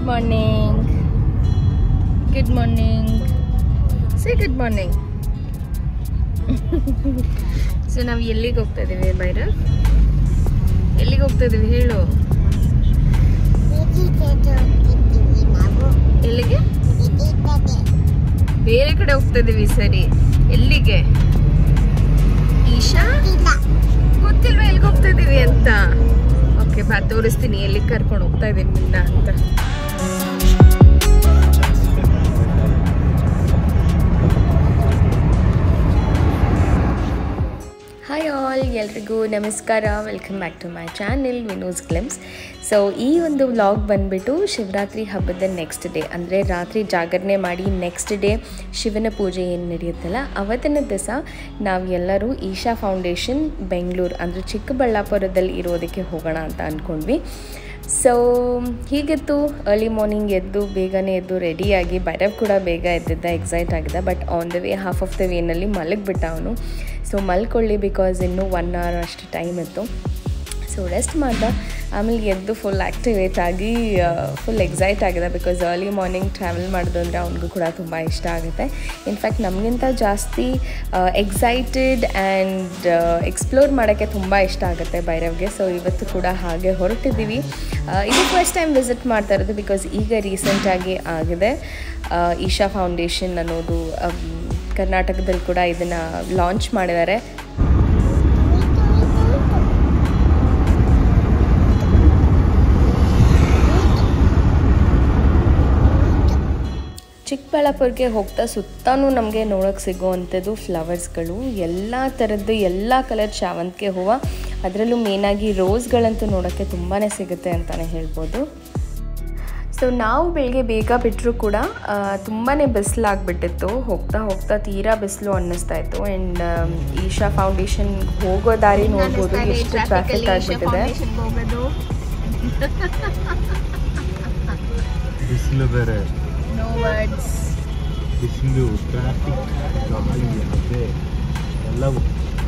good morning good morning say good morning so ನಾವು ಎಲ್ಲಿಗೆ ಹೋಗ್ತಾ ಇದ್ದೀವಿ ಭೈರವ್ ಎಲ್ಲಿಗೆ ಹೋಗ್ತಾ ಇದ್ದೀವಿ ಹೇಳು ಎಲ್ಲಿಗೆ ಬೇರೆ ಕಡೆ ಹೋಗ್ತಾ ಇದೀವಿ ಸರಿ ಎಲ್ಲಿಗೆ ಈಶಾ ಗೊತ್ತಿಲ್ವಾ ಎಲ್ಲಿಗೆ ಹೋಗ್ತಾ ಇದೀವಿ ಅಂತ ಓಕೆ ಬಾ ತೋರಿಸ್ತೀನಿ ಎಲ್ಲಿಗೆ ಕರ್ಕೊಂಡು ಹೋಗ್ತಾ ಇದೀನಿ ನಿನ್ನ ಅಂತ ಹಾಯ್ ಆಲ್ ಎಲ್ರಿಗೂ ನಮಸ್ಕಾರ welcome back to my channel Vino's glimpse so ಈ ಒಂದು ವ್ಲಾಗ್ ಬಂದ್ಬಿಟ್ಟು ಶಿವರಾತ್ರಿ ಹಬ್ಬದ ನೆಕ್ಸ್ಟ್ ಡೇ ಅಂದರೆ ರಾತ್ರಿ ಜಾಗರಣೆ ಮಾಡಿ ನೆಕ್ಸ್ಟ್ ಡೇ ಶಿವನ ಪೂಜೆ ಏನು ನಡೆಯುತ್ತಲ್ಲ ಅವತ್ತಿನ ದಿವಸ ನಾವು ಎಲ್ಲರೂ ಈಶಾ ಫೌಂಡೇಶನ್ ಬೆಂಗಳೂರು ಅಂದರೆ ಚಿಕ್ಕಬಳ್ಳಾಪುರದಲ್ಲಿ ಇರೋದಕ್ಕೆ ಹೋಗೋಣ ಅಂತ ಅಂದ್ಕೊಂಡ್ವಿ ಸೊ ಹೀಗಿತ್ತು ಅರ್ಲಿ ಮಾರ್ನಿಂಗ್ ಎದ್ದು ಬೇಗನೆ ಎದ್ದು ರೆಡಿಯಾಗಿ ಭೈರವ್ ಕೂಡ ಬೇಗ ಎದ್ದಿದ್ದ ಎಕ್ಸೈಟ್ ಆಗಿದ್ದ but on the way half of the ವೇನಲ್ಲಿ ಮಲಗಿಬಿಟ್ಟ ಅವನು ಸೊ ಮಲ್ಕೊಳ್ಳಿ ಬಿಕಾಸ್ ಇನ್ನೂ ಒನ್ ಅವರ್ ಅಷ್ಟು ಟೈಮ್ ಇತ್ತು ಸೊ ರೆಸ್ಟ್ ಮಾಡ್ದ ಆಮೇಲೆ ಎದ್ದು ಫುಲ್ ಆ್ಯಕ್ಟಿವೇಟ್ ಆಗಿ ಫುಲ್ ಎಕ್ಸೈಟ್ ಆಗಿದೆ ಬಿಕಾಸ್ ಅರ್ಲಿ ಮಾರ್ನಿಂಗ್ ಟ್ರಾವೆಲ್ ಮಾಡೋದು ಅಂದರೆ ಅವ್ನಿಗೂ ಕೂಡ ತುಂಬ ಇಷ್ಟ ಆಗುತ್ತೆ ಇನ್ಫ್ಯಾಕ್ಟ್ ನಮಗಿಂತ ಜಾಸ್ತಿ ಎಕ್ಸೈಟೆಡ್ ಆ್ಯಂಡ್ ಎಕ್ಸ್ಪ್ಲೋರ್ ಮಾಡೋಕ್ಕೆ ತುಂಬ ಇಷ್ಟ ಆಗುತ್ತೆ ಭೈರವ್ಗೆ ಸೊ ಇವತ್ತು ಕೂಡ ಹಾಗೆ ಹೊರಟಿದ್ದೀವಿ ಇದು ಫಸ್ಟ್ ಟೈಮ್ ವಿಸಿಟ್ ಮಾಡ್ತಾ ಇರೋದು ಬಿಕಾಸ್ ಈಗ ರೀಸೆಂಟಾಗಿ ಆಗಿದೆ ಈಶಾ ಫೌಂಡೇಶನ್ ಅನ್ನೋದು ಕರ್ನಾಟಕದಲ್ಲಿ ಕೂಡ ಇದನ್ನು ಲಾಂಚ್ ಮಾಡಿದ್ದಾರೆ ಚಿಕ್ಕಬಳ್ಳಾಪುರಕ್ಕೆ ಹೋಗ್ತಾ ಸುತ್ತಾನೂ ನಮಗೆ ನೋಡೋಕ್ಕೆ ಸಿಗೋವಂಥದ್ದು ಫ್ಲವರ್ಸ್ಗಳು ಎಲ್ಲ ಥರದ್ದು ಎಲ್ಲ ಕಲರ್ ಶಾವಂತಿಗೆ ಹೂವು ಅದರಲ್ಲೂ ಮೇನಾಗಿ ರೋಸ್ಗಳಂತೂ ನೋಡೋಕ್ಕೆ ತುಂಬಾ ಸಿಗುತ್ತೆ ಅಂತಲೇ ಹೇಳ್ಬೋದು ಸೊ ನಾವು ಬೆಳಗ್ಗೆ ಬೇಗ ಬಿಟ್ಟರು ಕೂಡ ತುಂಬಾ ಬಿಸಿಲಾಗ್ಬಿಟ್ಟಿತ್ತು ಹೋಗ್ತಾ ಹೋಗ್ತಾ ತೀರಾ ಬಿಸಿಲು ಅನ್ನಿಸ್ತಾ ಇತ್ತು ಆ್ಯಂಡ್ ಈಶಾ ಫೌಂಡೇಶನ್ ಹೋಗೋ ದಾರಿ ನೋಡ್ಬೋದು ಎಷ್ಟು ಟ್ರಾಫಿಕ್ ಆಗಿಬಿಟ್ಟಿದೆ ಬಿಸಿಲು ಬೇರೆ ನೋ ವರ್ಡ್ಸ್ ಬಿಸಿಲು ಟ್ರಾಫಿಕ್ ಗಾಳಿ ಅದೇ ಎಲ್ಲವೂ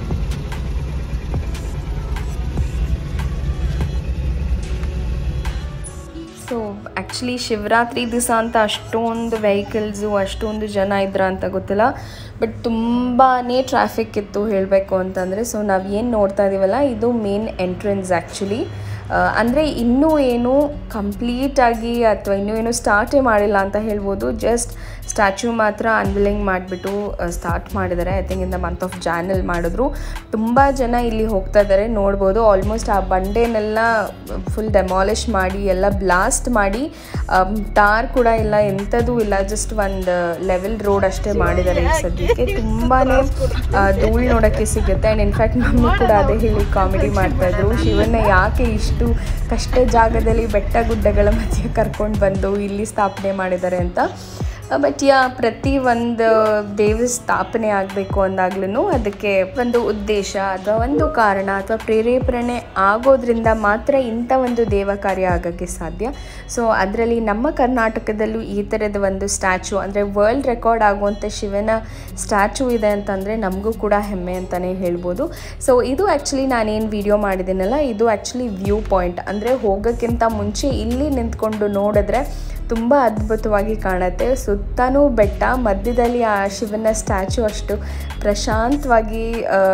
ಸೊ ಆ್ಯಕ್ಚುಲಿ ಶಿವರಾತ್ರಿ ದಿವಸ ಅಂತ ಅಷ್ಟೊಂದು ವೆಹಿಕಲ್ಸು ಅಷ್ಟೊಂದು ಜನ ಇದ್ರ ಅಂತ ಗೊತ್ತಿಲ್ಲ ಬಟ್ ತುಂಬಾ ಟ್ರಾಫಿಕ್ ಇತ್ತು ಹೇಳಬೇಕು ಅಂತಂದರೆ ಸೊ ನಾವು ಏನು ನೋಡ್ತಾ ಇದ್ದೀವಲ್ಲ ಇದು ಮೇನ್ ಎಂಟ್ರೆನ್ಸ್ ಆ್ಯಕ್ಚುಲಿ ಅಂದರೆ ಇನ್ನೂ ಏನು ಕಂಪ್ಲೀಟಾಗಿ ಅಥವಾ ಇನ್ನೂ ಏನು ಸ್ಟಾರ್ಟೇ ಮಾಡಿಲ್ಲ ಅಂತ ಹೇಳ್ಬೋದು ಜಸ್ಟ್ ಸ್ಟ್ಯಾಚ್ಯೂ ಮಾತ್ರ ಅನ್ವಿಲಿಂಗ್ ಮಾಡಿಬಿಟ್ಟು ಸ್ಟಾರ್ಟ್ ಮಾಡಿದ್ದಾರೆ I think in the month of ಜಾನಲ್ಲಿ ಮಾಡಿದ್ರು ತುಂಬ ಜನ ಇಲ್ಲಿ ಹೋಗ್ತಾ ಇದ್ದಾರೆ ನೋಡ್ಬೋದು ಆಲ್ಮೋಸ್ಟ್ ಆ ಬಂಡೆನೆಲ್ಲ ಫುಲ್ ಡೆಮಾಲಿಷ್ ಮಾಡಿ ಎಲ್ಲ ಬ್ಲಾಸ್ಟ್ ಮಾಡಿ ಟಾರ್ ಕೂಡ ಇಲ್ಲ ಎಂಥದ್ದು ಇಲ್ಲ ಜಸ್ಟ್ ಒಂದು ಲೆವೆಲ್ ರೋಡ್ ಅಷ್ಟೇ ಮಾಡಿದ್ದಾರೆ ಈ ಸದ್ಯಕ್ಕೆ ತುಂಬಾ ಧೂಳು ನೋಡೋಕ್ಕೆ ಸಿಗುತ್ತೆ ಆ್ಯಂಡ್ ಇನ್ಫ್ಯಾಕ್ಟ್ ನಮ್ಮನ್ನು ಕೂಡ ಅದೇ ಹೇಳಿ ಕಾಮಿಡಿ ಮಾಡ್ತಾಯಿದ್ರು ಶಿವನ ಯಾಕೆ ಇಷ್ಟು ಕಷ್ಟ ಜಾಗದಲ್ಲಿ ಬೆಟ್ಟ ಗುಡ್ಡಗಳ ಮಧ್ಯೆ ಕರ್ಕೊಂಡು ಬಂದು ಇಲ್ಲಿ ಸ್ಥಾಪನೆ ಮಾಡಿದ್ದಾರೆ ಅಂತ ಬಟ್ ಯಾ ಪ್ರತಿ ಒಂದು ದೇವ ಸ್ಥಾಪನೆ ಆಗಬೇಕು ಅಂದಾಗ್ಲೂ ಅದಕ್ಕೆ ಒಂದು ಉದ್ದೇಶ ಅಥವಾ ಒಂದು ಕಾರಣ ಅಥವಾ ಪ್ರೇರೇಪಣೆ ಆಗೋದ್ರಿಂದ ಮಾತ್ರ ಇಂಥ ಒಂದು ದೇವ ಕಾರ್ಯ ಆಗೋಕ್ಕೆ ಸಾಧ್ಯ ಸೊ ಅದರಲ್ಲಿ ನಮ್ಮ ಕರ್ನಾಟಕದಲ್ಲೂ ಈ ಥರದ ಒಂದು ಸ್ಟ್ಯಾಚು ಅಂದರೆ ವರ್ಲ್ಡ್ ರೆಕಾರ್ಡ್ ಆಗುವಂಥ ಶಿವನ ಸ್ಟ್ಯಾಚು ಇದೆ ಅಂತಂದರೆ ನಮಗೂ ಕೂಡ ಹೆಮ್ಮೆ ಅಂತಲೇ ಹೇಳ್ಬೋದು ಸೊ ಇದು ಆ್ಯಕ್ಚುಲಿ ನಾನೇನು ವಿಡಿಯೋ ಮಾಡಿದ್ದೀನಲ್ಲ ಇದು ಆ್ಯಕ್ಚುಲಿ ವ್ಯೂ ಪಾಯಿಂಟ್ ಅಂದರೆ ಹೋಗೋಕ್ಕಿಂತ ಮುಂಚೆ ಇಲ್ಲಿ ನಿಂತ್ಕೊಂಡು ನೋಡಿದ್ರೆ ತುಂಬ ಅದ್ಭುತವಾಗಿ ಕಾಣುತ್ತೆ ಸುತ್ತಲೂ ಬೆಟ್ಟ ಮಧ್ಯದಲ್ಲಿ ಆ ಶಿವನ ಸ್ಟ್ಯಾಚು ಅಷ್ಟು ಪ್ರಶಾಂತವಾಗಿ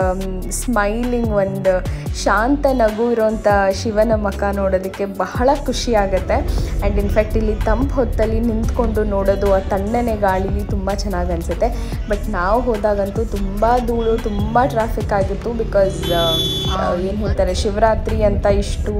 ಸ್ಮೈಲಿಂಗ್ ಒಂದು ಶಾಂತ ನಗು ಇರೋಂಥ ಶಿವನ ಮುಖ ನೋಡೋದಕ್ಕೆ ಬಹಳ ಖುಷಿ ಆಗುತ್ತೆ ಆ್ಯಂಡ್ ಇನ್ಫ್ಯಾಕ್ಟ್ ಇಲ್ಲಿ ತಂಪು ಹೊತ್ತಲ್ಲಿ ನಿಂತ್ಕೊಂಡು ನೋಡೋದು ಆ ತಣ್ಣನೆ ಗಾಳಿಲಿ ತುಂಬ ಚೆನ್ನಾಗಿ ಅನಿಸುತ್ತೆ ಬಟ್ ನಾವು ಹೋದಾಗಂತೂ ತುಂಬ ಧೂಳು ತುಂಬ ಟ್ರಾಫಿಕ್ ಆಗಿತ್ತು ಬಿಕಾಸ್ ಏನು ಹೇಳ್ತಾರೆ ಶಿವರಾತ್ರಿ ಅಂತ ಇಷ್ಟು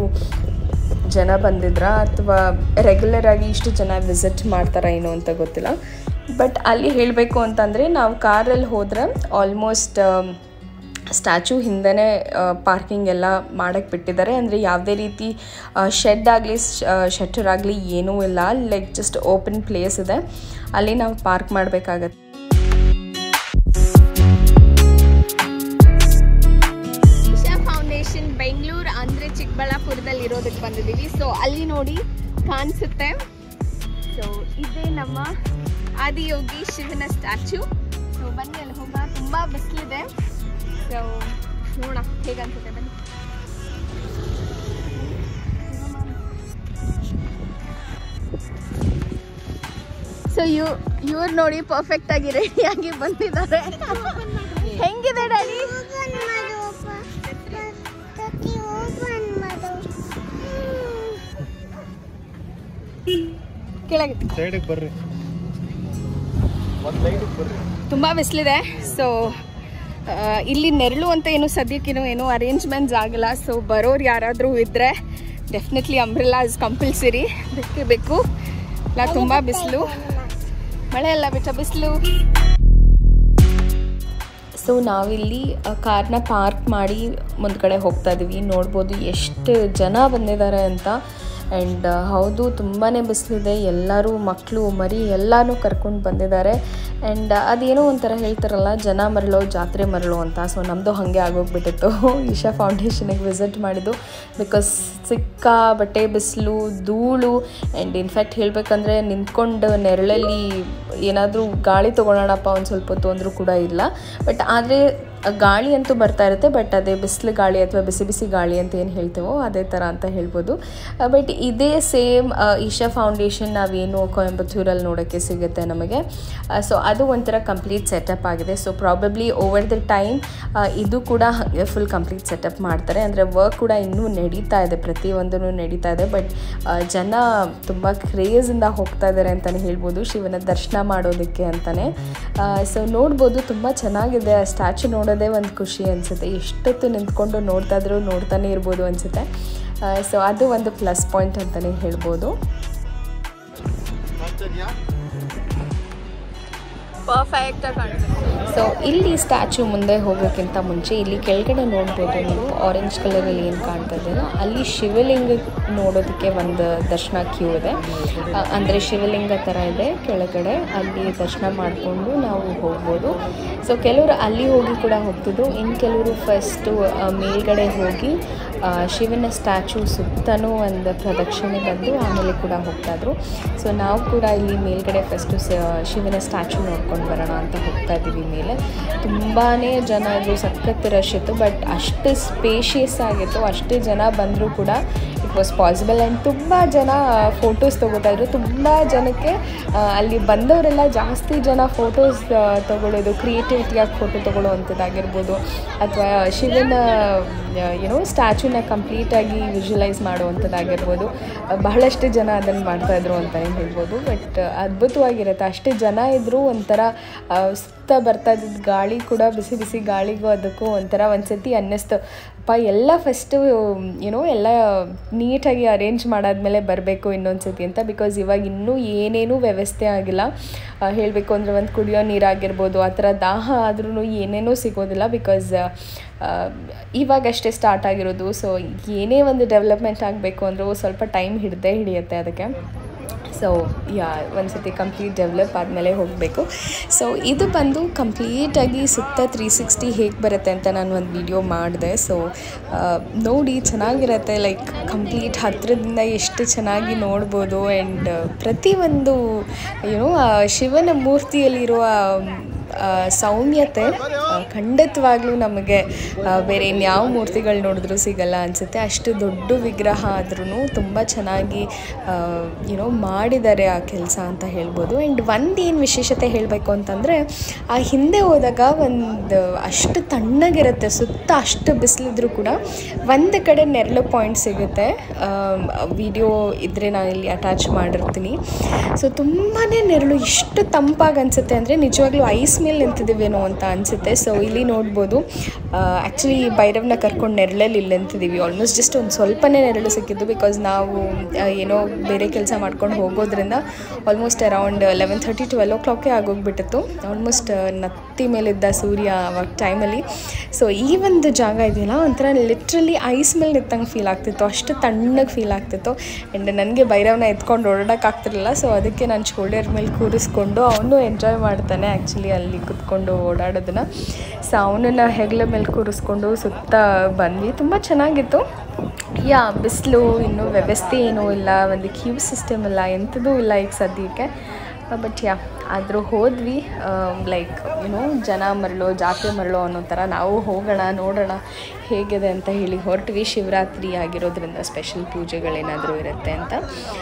ಜನ ಬಂದಿದ್ರ ಅಥವಾ ರೆಗ್ಯುಲರ್ ಆಗಿ ಇಷ್ಟು ಜನ ವಿಸಿಟ್ ಮಾಡ್ತಾರ ಏನೋ ಅಂತ ಗೊತ್ತಿಲ್ಲ ಬಟ್ ಅಲ್ಲಿ ಹೇಳಬೇಕು ಅಂತಂದರೆ ನಾವು ಕಾರಲ್ಲಿ ಹೋದ್ರೆ ಆಲ್ಮೋಸ್ಟ್ ಸ್ಟ್ಯಾಚು ಹಿಂದೆನೇ ಪಾರ್ಕಿಂಗ್ ಎಲ್ಲ ಮಾಡೋಕ್ಕೆ ಬಿಟ್ಟಿದ್ದಾರೆ ಅಂದರೆ ಯಾವುದೇ ರೀತಿ ಶೆಡ್ ಆಗಲಿ ಶೆಟರ್ ಆಗಲಿ ಏನೂ ಇಲ್ಲ ಲೈಕ್ ಜಸ್ಟ್ ಓಪನ್ ಪ್ಲೇಸ್ ಇದೆ ಅಲ್ಲಿ ನಾವು ಪಾರ್ಕ್ ಮಾಡಬೇಕಾಗತ್ತೆ ಫೌಂಡೇಶನ್ ಬೆಂಗಳೂರು ಅಂದರೆ ಚಿಕ್ಕಬಳ್ಳಾಪುರದಲ್ಲಿ ಇರೋದಕ್ಕೆ ಬಂದಿದ್ದೀವಿ ಸೊ ಅಲ್ಲಿ ನೋಡಿ ಕಾಣಿಸುತ್ತೆ ಸೊ ಇದೇ ನಮ್ಮ ಆದಿಯೋಗಿ ಶಿವನ ಸ್ಟ್ಯಾಚು ಸೊ ಬನ್ನಿ ಅಲ್ಲಿ ಹೋಗೋಣ ತುಂಬ ಬಿಸಿಲಿದೆ ಸೊ ನೋಡೋಣ ಹೇಗೆ ಅನ್ಸುತ್ತೆ ಬನ್ನಿ ಸೊ ಇವ್ ಇವ್ರು ನೋಡಿ ಪರ್ಫೆಕ್ಟ್ ಆಗಿ ರೆಡಿಯಾಗಿ ಬಂದಿದ್ದಾರೆ ಹೆಂಗಿದೆ ಡ್ಯಾಡಿ ಕೆಳಗೆ ಸೈಡಿಗೆ ಬರ್ರಿ ಒಂದು ಲೈಟಿಗೆ ಬರ್ರಿ ತುಂಬ ಬಿಸಿಲಿದೆ ಸೊ ಇಲ್ಲಿ ನೆರಳು ಅಂತ ಏನು ಸದ್ಯಕ್ಕೇನು ಏನು ಅರೇಂಜ್ಮೆಂಟ್ಸ್ ಆಗಿಲ್ಲ ಸೊ ಬರೋರು ಯಾರಾದರೂ ಇದ್ದರೆ ಡೆಫಿನೆಟ್ಲಿ ಅಂಬ್ರೆಲಾ ಇಸ್ ಕಂಪಲ್ಸರಿ ಬೇಕೇ ಬೇಕು ಇಲ್ಲ ತುಂಬ ಬಿಸಿಲು ಮಳೆ ಎಲ್ಲ ಬಿಟ್ಟ ಬಿಸಿಲು ಸೊ ನಾವಿಲ್ಲಿ ಕಾರ್ನ ಪಾರ್ಕ್ ಮಾಡಿ ಮುಂದ್ಗಡೆ ಹೋಗ್ತಾ ಇದ್ದೀವಿ ನೋಡ್ಬೋದು ಎಷ್ಟು ಜನ ಬಂದಿದ್ದಾರೆ ಅಂತ ಆ್ಯಂಡ್ ಹೌದು ತುಂಬಾ ಬಿಸಿಲಿದೆ ಎಲ್ಲರೂ ಮಕ್ಕಳು ಮರಿ ಎಲ್ಲನೂ ಕರ್ಕೊಂಡು ಬಂದಿದ್ದಾರೆ ಆ್ಯಂಡ್ ಅದೇನೋ ಒಂಥರ ಹೇಳ್ತಾರಲ್ಲ ಜನ ಮರಳೋ ಜಾತ್ರೆ ಮರಳೋ ಅಂತ ಸೊ ನಮ್ಮದು ಹಾಗೆ ಆಗೋಗ್ಬಿಟ್ಟಿತ್ತು ಈಶಾ ಫೌಂಡೇಶನಿಗೆ ವಿಸಿಟ್ ಮಾಡಿದ್ದು ಬಿಕಾಸ್ ಸಿಕ್ಕಾ ಬಟ್ಟೆ ಬಿಸಿಲು ಧೂಳು ಆ್ಯಂಡ್ ಇನ್ಫ್ಯಾಕ್ಟ್ ಹೇಳಬೇಕಂದ್ರೆ ನಿಂತ್ಕೊಂಡು ನೆರಳಲ್ಲಿ ಏನಾದರೂ ಗಾಳಿ ತೊಗೊಳೋಣಪ್ಪ ಒಂದು ಸ್ವಲ್ಪ ಹೊತ್ತು ಅಂದರೂ ಕೂಡ ಇಲ್ಲ ಬಟ್ ಆದರೆ ಗಾಳಿ ಅಂತೂ ಬರ್ತಾ ಇರುತ್ತೆ ಬಟ್ ಅದೇ ಬಿಸಿಲು ಗಾಳಿ ಅಥವಾ ಬಿಸಿ ಬಿಸಿ ಗಾಳಿ ಅಂತ ಏನು ಹೇಳ್ತೇವೋ ಅದೇ ಥರ ಅಂತ ಹೇಳ್ಬೋದು ಬಟ್ ಇದೇ ಸೇಮ್ ಈಶಾ ಫೌಂಡೇಶನ್ ನಾವೇನು ಕೊಯಂಬತ್ತೂರಲ್ಲಿ ನೋಡೋಕ್ಕೆ ಸಿಗುತ್ತೆ ನಮಗೆ ಸೊ ಅದು ಒಂಥರ ಕಂಪ್ಲೀಟ್ ಸೆಟಪ್ ಆಗಿದೆ so probably over the time ಇದು ಕೂಡ ಹಾಗೆ ಫುಲ್ ಕಂಪ್ಲೀಟ್ ಸೆಟಪ್ ಮಾಡ್ತಾರೆ ಅಂದರೆ ವರ್ಕ್ ಕೂಡ ಇನ್ನೂ ನಡೀತಾ ಇದೆ ಪ್ರತಿಯೊಂದೂ ನಡೀತಾ ಇದೆ ಬಟ್ ಜನ ತುಂಬ ಕ್ರೇಜಿಂದ ಹೋಗ್ತಾ ಇದ್ದಾರೆ ಅಂತಲೇ ಹೇಳ್ಬೋದು ಶಿವನ ದರ್ಶನ ಮಾಡೋದಕ್ಕೆ ಅಂತಲೇ ಸೊ ನೋಡ್ಬೋದು ತುಂಬ ಚೆನ್ನಾಗಿದೆ ಆ ಸ್ಟ್ಯಾಚು ನೋಡೋದೇ ಒಂದು ಖುಷಿ ಅನಿಸುತ್ತೆ ಎಷ್ಟೊತ್ತು ನಿಂತ್ಕೊಂಡು ನೋಡ್ತಾ ಇದ್ರೂ ನೋಡ್ತಾನೆ ಇರ್ಬೋದು ಅನಿಸುತ್ತೆ ಸೊ ಅದು ಒಂದು ಪ್ಲಸ್ ಪಾಯಿಂಟ್ ಅಂತಲೇ ಹೇಳ್ಬೋದು ಪರ್ಫೆಕ್ಟಾಗಿ ಸೊ ಇಲ್ಲಿ ಸ್ಟ್ಯಾಚು ಮುಂದೆ ಹೋಗೋಕ್ಕಿಂತ ಮುಂಚೆ ಇಲ್ಲಿ ಕೆಳಗಡೆ ನೋಡ್ಬೋದು ನೀವು ಆರೆಂಜ್ ಕಲರಲ್ಲಿ ಏನು ಕಾಣ್ತಾ ಇದೆಯಲ್ಲ ಅಲ್ಲಿ ಶಿವಲಿಂಗ ನೋಡೋದಕ್ಕೆ ಒಂದು ದರ್ಶನ ಕ್ಯೂ ಇದೆ ಅಂದರೆ ಶಿವಲಿಂಗ ಥರ ಇದೆ ಕೆಳಗಡೆ ಅಲ್ಲಿ ದರ್ಶನ ಮಾಡಿಕೊಂಡು ನಾವು ಹೋಗ್ಬೋದು ಸೊ ಕೆಲವರು ಅಲ್ಲಿ ಹೋಗಿ ಕೂಡ ಹೋಗ್ತಿದ್ರು ಇನ್ನು ಕೆಲವರು ಫಸ್ಟು ಮೇಲ್ಗಡೆ ಹೋಗಿ ಆ, ಶಿವನ ಸ್ಟ್ಯಾಚು ಸುತ್ತಲೂ ಒಂದು ಪ್ರದಕ್ಷಿಣೆ ಬಂದು ಆಮೇಲೆ ಕೂಡ ಹೋಗ್ತಾಯಿದ್ರು ಸೊ ನಾವು ಕೂಡ ಇಲ್ಲಿ ಮೇಲ್ಗಡೆ ಫಸ್ಟು ಶಿವನ ಸ್ಟ್ಯಾಚು ನೋಡ್ಕೊಂಡು ಬರೋಣ ಅಂತ ಹೋಗ್ತಾ ಇದ್ದೀವಿ ಮೇಲೆ ತುಂಬಾ ಜನ ಇದ್ರು ಸಖತ್ ರಶ್ ಇತ್ತು ಬಟ್ ಅಷ್ಟು ಸ್ಪೇಷಿಯಸ್ ಆಗಿತ್ತು ಅಷ್ಟು ಜನ ಬಂದರೂ ಕೂಡ ಇಟ್ ವಾಸ್ ಪಾಸಿಬಲ್ ಆ್ಯಂಡ್ ತುಂಬ ಜನ ಫೋಟೋಸ್ ತೊಗೋತಾ ಇದ್ರು ತುಂಬ ಜನಕ್ಕೆ ಆ, ಅಲ್ಲಿ ಬಂದವರೆಲ್ಲ ಜಾಸ್ತಿ ಜನ ಫೋಟೋಸ್ ತೊಗೊಳ್ಳೋದು ಕ್ರಿಯೇಟಿವಿಟಿಯಾಗಿ ಫೋಟೋ ತೊಗೊಳ್ಳೋ ಅಂಥದ್ದಾಗಿರ್ಬೋದು ಅಥವಾ ಶಿವನ ಏನೋ ಸ್ಟ್ಯಾಚುನ ಕಂಪ್ಲೀಟಾಗಿ ವಿಜುವಲೈಸ್ ಮಾಡುವಂಥದ್ದಾಗಿರ್ಬೋದು ಬಹಳಷ್ಟು ಜನ ಅದನ್ನು ಮಾಡ್ತಾಯಿದ್ರು ಅಂತಲೇ ಹೇಳ್ಬೋದು ಬಟ್ ಅದ್ಭುತವಾಗಿರುತ್ತೆ ಅಷ್ಟು ಜನ ಇದ್ದರೂ ಒಂಥರ ಆ, ಸುತ್ತ ಬರ್ತಾ ಇದ್ದಿದ್ದು ಗಾಳಿ ಕೂಡ ಬಿಸಿ ಬಿಸಿ ಗಾಳಿಗೂ ಅದಕ್ಕೂ ಒಂಥರ ಒಂದ್ಸತಿ ಅನ್ನಿಸ್ತು ಅಪ್ಪ ಎಲ್ಲ ಫಸ್ಟು ಏನೋ ಎಲ್ಲ ನೀಟಾಗಿ ಅರೇಂಜ್ ಮಾಡಾದ್ಮೇಲೆ ಬರಬೇಕು ಇನ್ನೊಂದು ಸತಿ ಅಂತ ಬಿಕಾಸ್ ಇವಾಗ ಇನ್ನೂ ಏನೇನೂ ವ್ಯವಸ್ಥೆ ಆಗಿಲ್ಲ ಹೇಳಬೇಕು ಅಂದರೆ ಒಂದು ಕುಡಿಯೋ ನೀರಾಗಿರ್ಬೋದು ಆ ಥರ ದಾಹ ಆದ್ರೂ ಏನೇನೂ ಸಿಗೋದಿಲ್ಲ ಬಿಕಾಸ್ ಇವಾಗಷ್ಟೇ ಸ್ಟಾರ್ಟ್ ಆಗಿರೋದು ಸೊ ಏನೇ ಒಂದು ಡೆವಲಪ್ಮೆಂಟ್ ಆಗಬೇಕು ಅಂದರೂ ಸ್ವಲ್ಪ ಟೈಮ್ ಹಿಡ್ದೇ ಹಿಡಿಯುತ್ತೆ ಅದಕ್ಕೆ ಸೊ ಯಾ ಒಂದು ಸತಿ ಕಂಪ್ಲೀಟ್ ಡೆವಲಪ್ ಆದಮೇಲೆ ಹೋಗಬೇಕು ಸೊ ಇದು ಬಂದು ಕಂಪ್ಲೀಟಾಗಿ ಸುತ್ತ ತ್ರೀ ಸಿಕ್ಸ್ಟಿ ಹೇಗೆ ಬರುತ್ತೆ ಅಂತ ನಾನು ಒಂದು ವಿಡಿಯೋ ಮಾಡಿದೆ ಸೊ ನೋಡಿ ಚೆನ್ನಾಗಿರುತ್ತೆ ಲೈಕ್ ಕಂಪ್ಲೀಟ್ ಹತ್ತಿರದಿಂದ ಎಷ್ಟು ಚೆನ್ನಾಗಿ ನೋಡ್ಬೋದು ಆ್ಯಂಡ್ ಪ್ರತಿಯೊಂದು ಏನೋ ಆ ಶಿವನ ಮೂರ್ತಿಯಲ್ಲಿರುವ ಆ, ಸೌಮ್ಯತೆ ಆ, ಖಂಡಿತವಾಗ್ಲೂ ನಮಗೆ ಆ, ಬೇರೆ ಇನ್ಯಾವ ಮೂರ್ತಿಗಳು ನೋಡಿದ್ರೂ ಸಿಗಲ್ಲ ಅನಿಸುತ್ತೆ ಅಷ್ಟು ದೊಡ್ಡ ವಿಗ್ರಹ ಆದ್ರೂ ತುಂಬ ಚೆನ್ನಾಗಿ ಏನೋ ಮಾಡಿದ್ದಾರೆ ಆ ಕೆಲಸ ಅಂತ ಹೇಳ್ಬೋದು ಆ್ಯಂಡ್ ಒಂದು ಏನು ವಿಶೇಷತೆ ಹೇಳಬೇಕು ಅಂತಂದರೆ ಆ ಹಿಂದೆ ಹೋದಾಗ ಒಂದು ಅಷ್ಟು ತಣ್ಣಗಿರುತ್ತೆ ಸುತ್ತ ಅಷ್ಟು ಬಿಸಿಲಿದ್ರೂ ಕೂಡ ಒಂದು ಕಡೆ ನೆರಳು ಪಾಯಿಂಟ್ ಸಿಗುತ್ತೆ ವಿಡಿಯೋ ಇದ್ದರೆ ನಾನು ಇಲ್ಲಿ ಅಟ್ಯಾಚ್ ಮಾಡಿರ್ತೀನಿ ಸೊ ತುಂಬಾ ನೆರಳು ಇಷ್ಟು ತಂಪಾಗಿ ಅನಿಸುತ್ತೆ ಅಂದರೆ ನಿಜವಾಗ್ಲೂ ಐಸ್ ಮೇಲೆ ನಿಂತಿದ್ದೀವೇನೋ ಅಂತ ಅನಿಸುತ್ತೆ ಸೊ ಇಲ್ಲಿ ನೋಡ್ಬೋದು ಆ್ಯಕ್ಚುಲಿ ಭೈರವ್ನ ಕರ್ಕೊಂಡು ನೆರಳಲ್ಲಿ ಇಲ್ಲಿ ನಿಂತಿದ್ದೀವಿ ಆಲ್ಮೋಸ್ಟ್ ಜಸ್ಟ್ ಒಂದು ಸ್ವಲ್ಪನೇ ನೆರಳು ಸಿಕ್ಕಿದ್ದು ಬಿಕಾಸ್ ನಾವು ಆ, ಏನೋ ಬೇರೆ ಕೆಲಸ ಮಾಡ್ಕೊಂಡು ಹೋಗೋದ್ರಿಂದ almost around eleven thirty twelve ಓ ಕ್ಲಾಕೇ ಆಗೋಗ್ಬಿಟ್ಟಿತ್ತು ಆಲ್ಮೋಸ್ಟ್ ನತ್ತಿ ಮೇಲಿದ್ದ ಸೂರ್ಯ ಅವಾಗ ಟೈಮಲ್ಲಿ ಸೊ ಈ ಒಂದು ಜಾಗ ಇದೆಯಲ್ಲ ಒಂಥರ ಲಿಟ್ರಲಿ ಐಸ್ ಮೇಲೆ ನಿಂತಂಗೆ ಫೀಲ್ ಆಗ್ತಿತ್ತು ಅಷ್ಟು ತಣ್ಣಗೆ ಫೀಲ್ ಆಗ್ತಿತ್ತು ಆ್ಯಂಡ್ ನನಗೆ ಭೈರವ್ನ ಎತ್ಕೊಂಡು ಓಡಾಡೋಕ್ಕಾಗ್ತಿರಲಿಲ್ಲ ಸೊ ಅದಕ್ಕೆ ನಾನು ಶೋಲ್ಡರ್ ಮೇಲೆ ಕೂರಿಸ್ಕೊಂಡು ಅವನು ಎಂಜಾಯ್ ಮಾಡ್ತಾನೆ ಆ್ಯಕ್ಚುಲಿ ಅಲ್ಲಿ ಕುತ್ಕೊಂಡು ಓಡಾಡೋದನ್ನ ಸೊ ಅವನನ್ನು ಹೆಗಲ ಮೇಲೆ ಕೂರಿಸ್ಕೊಂಡು ಸುತ್ತ ಬಂದ್ವಿ ತುಂಬ ಚೆನ್ನಾಗಿತ್ತು ಯಾ ಬಿಸಿಲು ಇನ್ನೂ ವ್ಯವಸ್ಥೆ ಏನೂ ಇಲ್ಲ ಒಂದು ಕ್ಯೂ ಸಿಸ್ಟಮ್ ಇಲ್ಲ ಎಂಥದೂ ಇಲ್ಲ ಈಗ ಸದ್ಯಕ್ಕೆ ಬಟ್ ಯಾ ಆದರೂ ಹೋದ್ವಿ ಲೈಕ್ ಏನೋ ಜನ ಮರಳು ಜಾತ್ರೆ ಮರಳು ಅನ್ನೋ ಥರ ನಾವು ಹೋಗೋಣ ನೋಡೋಣ ಹೇಗಿದೆ ಅಂತ ಹೇಳಿ ಹೊರಟ್ವಿ ಶಿವರಾತ್ರಿ ಆಗಿರೋದ್ರಿಂದ ಸ್ಪೆಷಲ್ ಪೂಜೆಗಳೇನಾದರೂ ಇರುತ್ತೆ ಅಂತ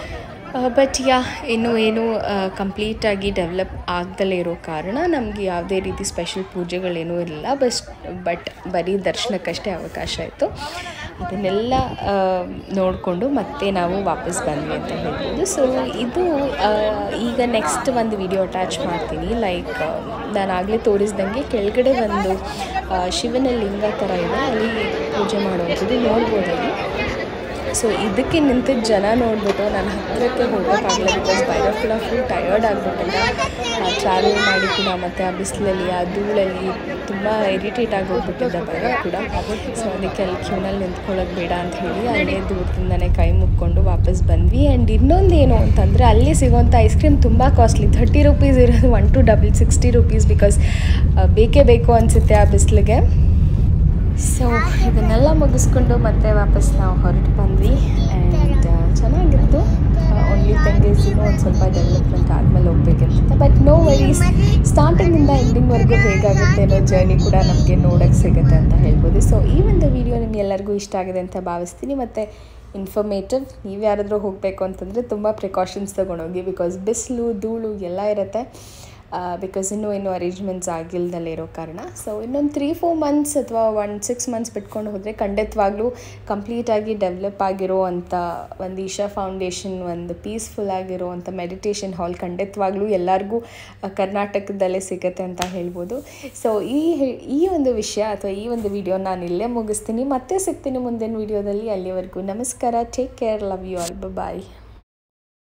ಬಟ್ ಯಾ ಇನ್ನು ಏನು ಕಂಪ್ಲೀಟಾಗಿ ಡೆವಲಪ್ ಆಗ್ದಲೇ ಇರೋ ಕಾರಣ ನಮಗೆ ಯಾವುದೇ ರೀತಿ ಸ್ಪೆಷಲ್ ಪೂಜೆಗಳೇನೂ ಇರಲಿಲ್ಲ ಬಸ್ ಬಟ್ ಬರೀ ದರ್ಶನಕ್ಕಷ್ಟೇ ಅವಕಾಶ ಇತ್ತು ಅದನ್ನೆಲ್ಲ ನೋಡಿಕೊಂಡು ಮತ್ತೆ ನಾವು ವಾಪಸ್ ಬಂದ್ವಿ ಅಂತ ಹೇಳ್ಬೋದು ಸೊ ಇದು ಆ, ಈಗ ನೆಕ್ಸ್ಟ್ ಒಂದು ವಿಡಿಯೋ ಅಟ್ಯಾಚ್ ಮಾಡ್ತೀನಿ ಲೈಕ್ ನಾನು ಆಗಲೇ ತೋರಿಸ್ದಂಗೆ ಕೆಳಗಡೆ ಒಂದು ಆ, ಶಿವನ ಲಿಂಗ ಥರ ಇದೆ ಅಲ್ಲಿ ಪೂಜೆ ಮಾಡುವಂಥದ್ದು ನೋಡ್ಬೋದು ಅಲ್ಲಿ ಸೊ ಇದಕ್ಕೆ ನಿಂತಿದ್ದ ಜನ ನೋಡ್ಬಿಟ್ಟು ನಾನು ಹತ್ತಿರಕ್ಕೆ ಹೋಗೋಕ್ಕಾಗಲ್ಲ ಬಿಕಾಸ್ ಭೈರವ್ ಕೂಡ ಫುಲ್ ಟಯರ್ಡ್ ಆಗಿಬಿಟ್ಟಿದ್ದ ಟ್ರಾವೆಲ್ ಮಾಡಿ ಕೂಡ ಮತ್ತು ಆ ಬಿಸಿಲಲ್ಲಿ ಆ ಧೂಳಲ್ಲಿ ತುಂಬ ಇರಿಟೇಟ್ ಆಗಿ ಹೋಗ್ಬಿಟ್ಟಿದ್ದ ಭೈರವ್ ಕೂಡ ಸೊ ಅದಕ್ಕೆ ಅಲ್ಲಿ ಕ್ಯೂನಲ್ಲಿ ನಿಂತ್ಕೊಳ್ಳೋದು ಬೇಡ ಅಂತ ಹೇಳಿ ಅಲ್ಲೇ ದೂರದಿಂದನೇ ಕೈ ಮುಕ್ಕೊಂಡು ವಾಪಸ್ ಬಂದ್ವಿ ಆ್ಯಂಡ್ ಇನ್ನೊಂದೇನು ಅಂತಂದರೆ ಅಲ್ಲಿ ಸಿಗೋಂಥ ಐಸ್ ಕ್ರೀಮ್ ತುಂಬ ಕಾಸ್ಟ್ಲಿ ಥರ್ಟಿ ರುಪೀಸ್ ಇರೋದು one to double sixty rupees because ಬೇಕೇ ಬೇಕು ಅನಿಸುತ್ತೆ ಆ ಬಿಸಿಲಿಗೆ ಸೊ ಇದನ್ನೆಲ್ಲ ಮುಗಿಸ್ಕೊಂಡು ಮತ್ತೆ ವಾಪಸ್ ನಾವು ಹೊರಟು ಬಂದ್ವಿ ಆ್ಯಂಡ್ ಚೆನ್ನಾಗಿತ್ತು ಓನ್ಲಿ ತೆಂಗೇಸ್ ಇನ್ನೂ ಒಂದು ಸ್ವಲ್ಪ ಡೆವಲಪ್ಮೆಂಟ್ ಆದಮೇಲೆ ಹೋಗ್ಬೇಕಿರುತ್ತೆ ಬಟ್ ನೋ ವರೀಸ್ ಸ್ಟಾರ್ಟಿಂಗಿಂದ ಎಂಡಿಂಗ್ವರೆಗೂ ಹೇಗಾಗುತ್ತೆ ಅನ್ನೋ ಜರ್ನಿ ಕೂಡ ನಮಗೆ ನೋಡೋಕ್ಕೆ ಸಿಗುತ್ತೆ ಅಂತ ಹೇಳ್ಬೋದು ಸೊ ಈ ಒಂದು ವಿಡಿಯೋ ನಿಮ್ಗೆಲ್ಲರಿಗೂ ಇಷ್ಟ ಆಗಿದೆ ಅಂತ ಭಾವಿಸ್ತೀನಿ ಮತ್ತು ಇನ್ಫಾರ್ಮೇಟಿವ್ ನೀವು ಯಾರಾದರೂ ಹೋಗಬೇಕು ಅಂತಂದರೆ ತುಂಬ ಪ್ರಿಕಾಷನ್ಸ್ ತೊಗೊಂಡೋಗಿ ಬಿಕಾಸ್ ಬಿಸಿಲು ಧೂಳು ಎಲ್ಲ ಇರುತ್ತೆ ಬಿಕಾಸ್ ಇನ್ನೂ ಏನು ಅರೇಂಜ್ಮೆಂಟ್ಸ್ ಆಗಿಲ್ದಲ್ಲೇ ಇರೋ ಕಾರಣ ಸೊ ಇನ್ನೊಂದು ತ್ರೀ ಫೋರ್ ಮಂತ್ಸ್ ಅಥವಾ ಒನ್ ಸಿಕ್ಸ್ ಮಂತ್ಸ್ ಬಿಟ್ಕೊಂಡು ಹೋದರೆ ಖಂಡಿತವಾಗ್ಲೂ ಕಂಪ್ಲೀಟಾಗಿ ಡೆವಲಪ್ ಆಗಿರೋ ಅಂಥ ಒಂದು ಈಶಾ ಫೌಂಡೇಶನ್ ಒಂದು ಪೀಸ್ಫುಲ್ ಆಗಿರೋ ಅಂಥ ಮೆಡಿಟೇಷನ್ ಹಾಲ್ ಖಂಡಿತವಾಗ್ಲೂ ಎಲ್ಲರಿಗೂ ಆ, ಕರ್ನಾಟಕದಲ್ಲೇ ಸಿಗುತ್ತೆ ಅಂತ ಹೇಳ್ಬೋದು ಸೊ ಈ ಹೇ- ಈ ಒಂದು ವಿಷಯ ಅಥವಾ ಈ ಒಂದು ವಿಡಿಯೋ ನಾನು ಇಲ್ಲೇ ಮುಗಿಸ್ತೀನಿ ಮತ್ತೆ ಸಿಗ್ತೀನಿ ಮುಂದಿನ ವಿಡಿಯೋದಲ್ಲಿ ಅಲ್ಲಿವರೆಗೂ ನಮಸ್ಕಾರ take care love you all bye